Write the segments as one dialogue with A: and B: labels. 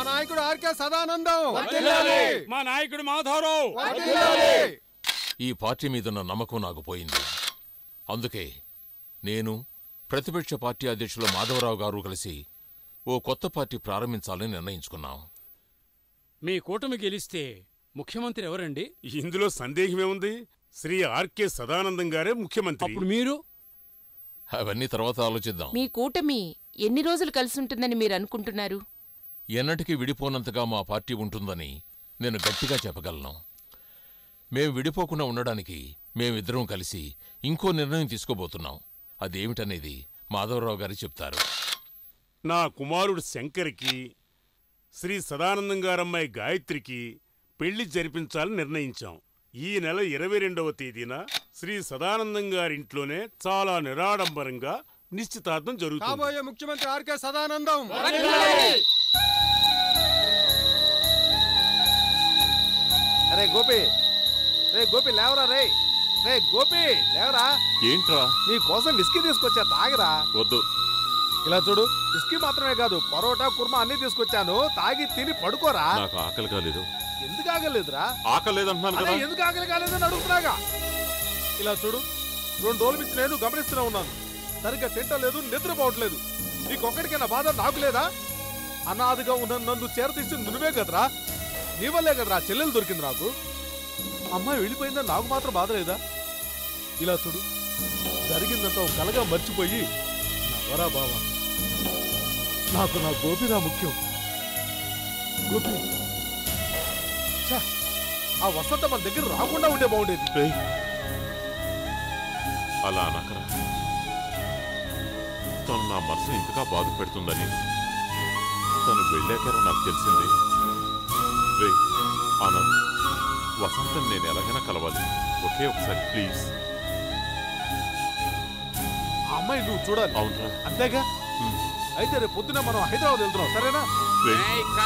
A: నాయకుడు ఆర్కే సదానందం
B: మా నాయకుడు మాధవరావు
C: ఈ పార్టీ మీదున్న నమ్మకం నాకు పోయింది అందుకే నేను ప్రతిపక్ష పార్టీ అధ్యక్షులు మాధవరావు గారు కలిసి ఓ కొత్త పార్టీ ప్రారంభించాలని నిర్ణయించుకున్నాం
B: మీ కూటమి గెలిస్తే ముఖ్యమంత్రి ఎవరండి
D: ఇందులో సందేహమేముంది శ్రీ ఆర్కే సదానందం గారే ముఖ్యమంత్రి
B: అప్పుడు మీరు
C: అవన్నీ తర్వాత ఆలోచిద్దాం
E: మీ కూటమి ఎన్ని రోజులు కలిసి ఉంటుందని మీరు అనుకుంటున్నారు
C: ఎన్నటికీ విడిపోనంతగా మా పార్టీ ఉంటుందని నేను గట్టిగా చెప్పగలను మేం విడిపోకుండా ఉండడానికి మేమిద్దరం కలిసి ఇంకో నిర్ణయం తీసుకోబోతున్నాం అదేమిటనేది మాధవరావు గారు చెప్తారు
D: నా కుమారుడు శంకర్కి శ్రీ సదానందం గారమ్మాయి గాయత్రికి పెళ్లి జరిపించాలని నిర్ణయించాం ఈ నెల ఇరవై రెండవ తేదీన శ్రీ సదానందం గారింట్లోనే చాలా నిరాడంబరంగా నిశ్చితార్థం జరుగుతుంది
A: కాబోయే ముఖ్యమంత్రి ఆర్కే సదానందం
F: అరే గోపి రే గోపి లేవరా రే రే గోపి లేవరా
D: ఏంట్రా
F: నీ కోసం విస్కీ తీసుకొచ్చా తాగరా
D: వద్దు
F: ఇలా చూడు విస్కీ మాత్రమే కాదు పరోటా కుర్మా అన్ని తీసుకొచ్చాను తాగి తిని పడుకోరా
D: నాకు ఆకలి కాలేదు
F: ఎందుకు ఆగలేదురా
D: ఆకలి లేదంటున్నాను
F: అదే ఎందుకు ఆకలి కాలేదని అడుగుతున్నాగా ఇలా చూడు రెండు రోజుల నుంచి నేను గమనిస్తూనే ఉన్నాను సరిగ్గా తింటలేదు నిద్రపోవట్లేదు నీకొక్కడికైనా బాధ నాకు లేదా అనాదిగా ఉన్న నన్ను చేరతీసింది నువ్వే కదరా నీ వల్లే కదరా చెల్లెలు దొరికింది నాకు అమ్మాయి వెళ్ళిపోయిందని నాకు మాత్రం బాధ లేదా ఇలా చూడు జరిగిందంతా ఒక కలగా మర్చిపోయి నవ్వరా బావా నాకు నా గోపిరా ముఖ్యం గోపి ఛ, ఆ వసంత మన దగ్గర రాకుండా ఉండే బాగుండేది
G: అలా అనకరా తను నా మనసు ఇంతగా బాధ పెడుతుందని తను వెళ్ళాకరా నాకు తెలిసింది రే ఆనంద్ వసంతం నేను ఎలాగైనా కలవాలి ఒకే ఒకసారి ప్లీజ్
F: ఆ అమ్మాయి నువ్వు చూడాలి
G: అవునరా
F: అంతేగా అయితే రేపు పొద్దున మనం హైదరాబాద్ వెళ్తున్నాం సరేనా
G: రే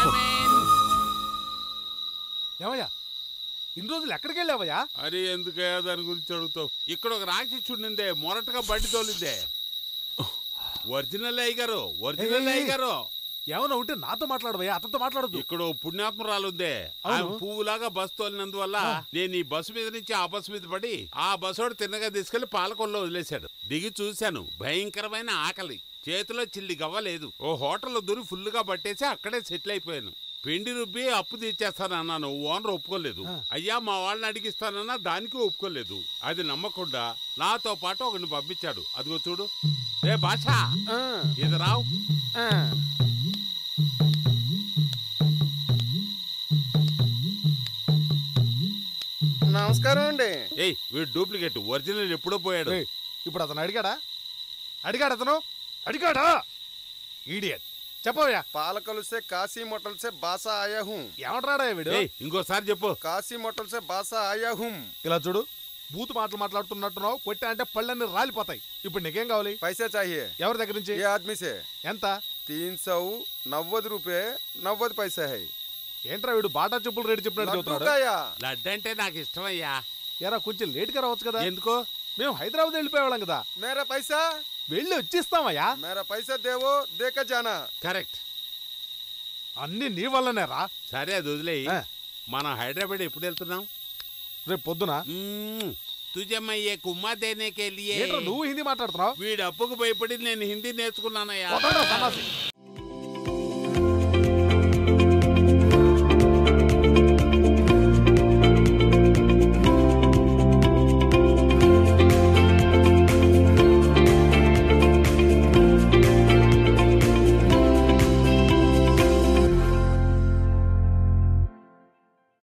F: ఏమయ్యా ఇన్ని రోజులు ఎక్కడికి వెళ్ళావయ్యా
H: అరే ఎందుకయ్యా దాని గురించి అడుగుతావు ఇక్కడ ఒక రాక్షసుడినిందే మొరటగా బండి తోలిందే ఒరిజినల్ అయ్యగారు ఒరిజినల్
F: ఏయ్, ఏయ్,
H: అయ్యగారు
F: ఏమన్నా ఉంటే నాతో మాట్లాడవయ్యా అతనితో మాట్లాడదు
H: ఇక్కడ ఓ పుణ్యాత్మరాలు ఉందే
F: అవును.
H: ఆమె పువ్వులాగా బస్సు తోలినందువల్ల నేను ఈ బస్సు మీద నుంచి ఆ బస్సు మీద పడి ఆ బస్సోడు తిన్నగా తీసుకెళ్లి పాలకొల్లో వదిలేశాడు దిగి చూశాను భయంకరమైన ఆకలి చేతిలో చిల్లి గవ్వలేదు ఓ హోటల్లో దూరి ఫుల్లుగా పట్టేసి అక్కడే సెటిల్ అయిపోయాను పిండి రుబ్బి అప్పు తీర్చేస్తానన్నాను ఓనర్ ఒప్పుకోలేదు అయ్యా మా వాళ్ళని అడిగిస్తానన్నా దానికి ఒప్పుకోలేదు అది నమ్మకుండా నాతో పాటు ఒకరిని పంపించాడు అదిగో చూడు ఏ భాష ఇది రావు
A: నమస్కారం అండి
H: ఏయ్ వీడు డూప్లికేట్ ఒరిజినల్ ఎప్పుడో పోయాడు
F: ఏయ్, ఇప్పుడు అతను అడిగాడా అడిగాడు అతను అడిగాడా ఈడియట్ చెప్పవయ్యా
A: పాలకలు సే కాశీ మొటల్ సే బాసా ఆయా హూం
F: ఏమంటాడా వీడు
H: ఏయ్ ఇంకోసారి చెప్పు
A: కాశీ మొటల్ సే బాసా ఆయా హూం
F: ఇలా చూడు బూతు మాటలు మాట్లాడుతున్నట్టున్నావు కొట్టా అంటే పళ్ళన్నీ రాలిపోతాయి ఇప్పుడు నీకేం కావాలి
A: पैसे चाहिए
F: ఎవరి దగ్గర నుంచి
A: ये आदमी से
F: ఎంత
A: तीन सौ नब्बे रुपए नब्बे पैसे है
F: ఏంట్రా వీడు బాటా చెప్పులు రేటు చెప్పినట్టు
A: लड्डू
F: చెబుతున్నాడు
A: का या
H: లడ్డు అంటే నాకు ఇష్టమయ్యా
F: ఎరా కొంచెం లేట్గా రావచ్చు కదా
H: ఎందుకో
F: మేము హైదరాబాద్ వెళ్ళిపోయేవాళ్ళం కదా
A: मेरा पैसा
F: వెళ్ళి వచ్చిస్తామయ్యా
A: मेरा पैसा देवो देकर जाना
H: కరెక్ట్
F: అన్ని నీ వల్లనే రా
H: సరే అది వదిలేయి
F: ఆ.
H: మనం హైదరాబాద్ ఎప్పుడు వెళ్తున్నాం
F: రేపు పొద్దున
H: మ్మ్. తుజమ్మయ్యే కుమ్మా దేనేకే లియే
F: ఏంట్రా నువ్వు హిందీ మాట్లాడుతున్నావు
H: వీడు అప్పుకు భయపడి నేను హిందీ నేర్చుకున్నానయ్యా
F: వదలరా సన్నాసి.